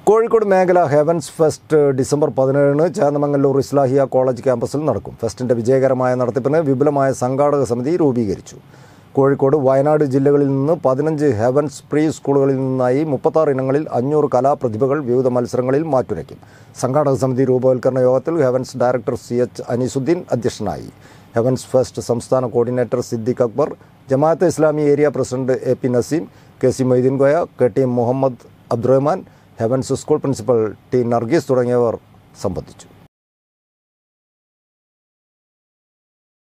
കോഴിക്കോട് മേഖല heavens fest December പതിനേഴിന് Chennamangallur Islahiya college ക്യാമ്പസിൽ നടക്കും ഫെസ്റ്റിന്റെ വിജയകരമായ നടത്തിപ്പിന് വിപുലമായ സംഘാടക സമിതി രൂപീകരിച്ചു കോഴിക്കോട് വയനാട് ജില്ലകളിൽ നിന്ന് പതിനഞ്ച് ഹെവൻസ് പ്രീ സ്കൂളുകളിൽ നിന്നായി മുപ്പത്താറ് ഇനങ്ങളിൽ അഞ്ഞൂറ് കലാപ്രതിഭകൾ വിവിധ മത്സരങ്ങളിൽ മാറ്റുരയ്ക്കും സംഘാടക സമിതി രൂപവൽക്കരണ യോഗത്തിൽ Heavens director C H Aneesuddin അധ്യക്ഷനായി ഹെവൻസ് ഫെസ്റ്റ് സംസ്ഥാന coordinator Siddique Akbar Jamaat-e Islami area president A P Naseem K C Moideen Goya K T M Muhammad Abdurahman Heavens school principal T Nargees തുടങ്ങിയവർ സംബന്ധിച്ചു